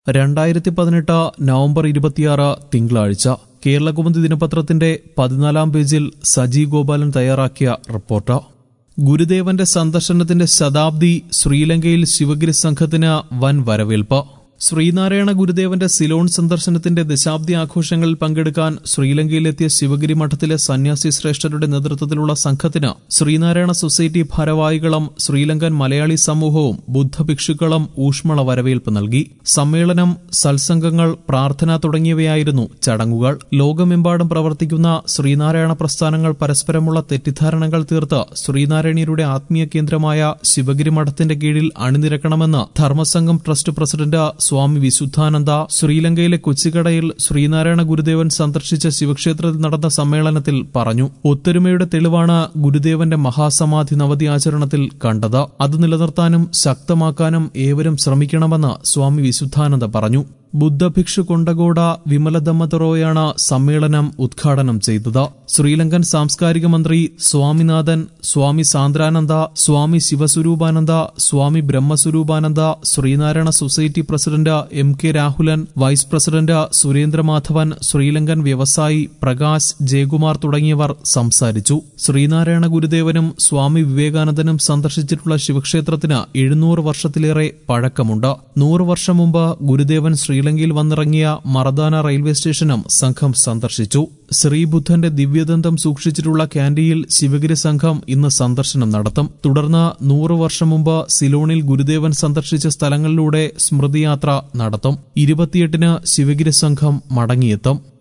രണ്ടായിരത്തി പതിനെട്ട് നവംബർ ഇരുപത്തിയാറ് തിങ്കളാഴ്ച കേരളകൗമുദി ദിനപത്രത്തിന്റെ പതിനാലാം പേജിൽ സജി ഗോപാലൻ തയ്യാറാക്കിയ റിപ്പോർട്ട് ഗുരുദേവന്റെ സന്ദർശനത്തിന്റെ ശതാബ്ദി ശ്രീലങ്കയിൽ ശിവഗിരി സംഘത്തിന് വൻ വരവേൽപ്പ് ശ്രീനാരായണ ഗുരുദേവന്റെ സിലോൺ സന്ദർശനത്തിന്റെ ദശാബ്ദി ആഘോഷങ്ങളിൽ പങ്കെടുക്കാൻ ശ്രീലങ്കയിലെത്തിയ ശിവഗിരി മഠത്തിലെ സന്യാസി ശ്രേഷ്ഠരുടെ നേതൃത്വത്തിലുള്ള സംഘത്തിന് ശ്രീനാരായണ സൊസൈറ്റി ഭാരവാഹികളും ശ്രീലങ്കൻ മലയാളി സമൂഹവും ബുദ്ധഭിക്ഷുക്കളും ഊഷ്മള വരവേൽപ്പ് നൽകി സമ്മേളനം സത്സംഗങ്ങൾ പ്രാർത്ഥന തുടങ്ങിയവയായിരുന്നു ചടങ്ങുകൾ ലോകമെമ്പാടും പ്രവർത്തിക്കുന്ന ശ്രീനാരായണ പ്രസ്ഥാനങ്ങൾ പരസ്പരമുള്ള തെറ്റിദ്ധാരണകൾ തീർത്ത് ശ്രീനാരായണീയരുടെ ആത്മീയ കേന്ദ്രമായ ശിവഗിരി മഠത്തിന്റെ കീഴിൽ അണിനിരക്കണമെന്ന് ധർമ്മസംഘം ട്രസ്റ്റ് പ്രസിഡന്റ് സ്വാമി വിശുദ്ധാനന്ദ ശ്രീലങ്കയിലെ കൊച്ചിക്കടയിൽ ശ്രീനാരായണ ഗുരുദേവൻ സന്ദർശിച്ച ശിവക്ഷേത്രത്തിൽ നടന്ന സമ്മേളനത്തിൽ പറഞ്ഞു ഒത്തൊരുമയുടെ തെളിവാണ് ഗുരുദേവന്റെ മഹാസമാധി നവതി ആചരണത്തിൽ കണ്ടത് അത് നിലനിർത്താനും ശക്തമാക്കാനും ഏവരും ശ്രമിക്കണമെന്ന് സ്വാമി വിശുദ്ധാനന്ദ പറഞ്ഞു ബുദ്ധഭിക്ഷു കൊണ്ടഗോഡ വിമലദമ്മതറോയാണ് സമ്മേളനം ഉദ്ഘാടനം ചെയ്തത് ശ്രീലങ്കൻ സാംസ്കാരിക മന്ത്രി Swaminathan Swami Sandrananda Swami Sivaswaroopananda Swami Brahmaswaroopananda Sreenarayana society president M K Rahulan vice president Surendramadhavan Sri Lankan വ്യവസായി പ്രകാശ് ജയകുമാർ തുടങ്ങിയവർ സംസാരിച്ചു ശ്രീനാരായണ ഗുരുദേവനും സ്വാമി വിവേകാനന്ദനും സന്ദർശിച്ചിട്ടുള്ള ശിവക്ഷേത്രത്തിന് എഴുന്നൂറ് വർഷത്തിലേറെ പഴക്കമുണ്ട് നൂറ് വർഷം മുമ്പ് ഗുരുദേവൻ ശ്രീലങ്കയിൽ വന്നിറങ്ങിയ മറദാന റെയിൽവേ സ്റ്റേഷനും സംഘം സന്ദർശിച്ചു ശ്രീബുദ്ധന്റെ ദിവ്യദന്തം സൂക്ഷിച്ചിട്ടുള്ള ക്യാൻഡിയിൽ ശിവഗിരി സംഘം ഇന്ന് സന്ദർശനം നടത്തും തുടർന്ന് നൂറ് വർഷം മുമ്പ് സിലോണിൽ ഗുരുദേവൻ സന്ദർശിച്ച സ്ഥലങ്ങളിലൂടെ സ്മൃതിയാത്ര നടത്തും ഇരുപത്തിയെട്ടിന് ശിവഗിരി സംഘം മടങ്ങിയെത്തും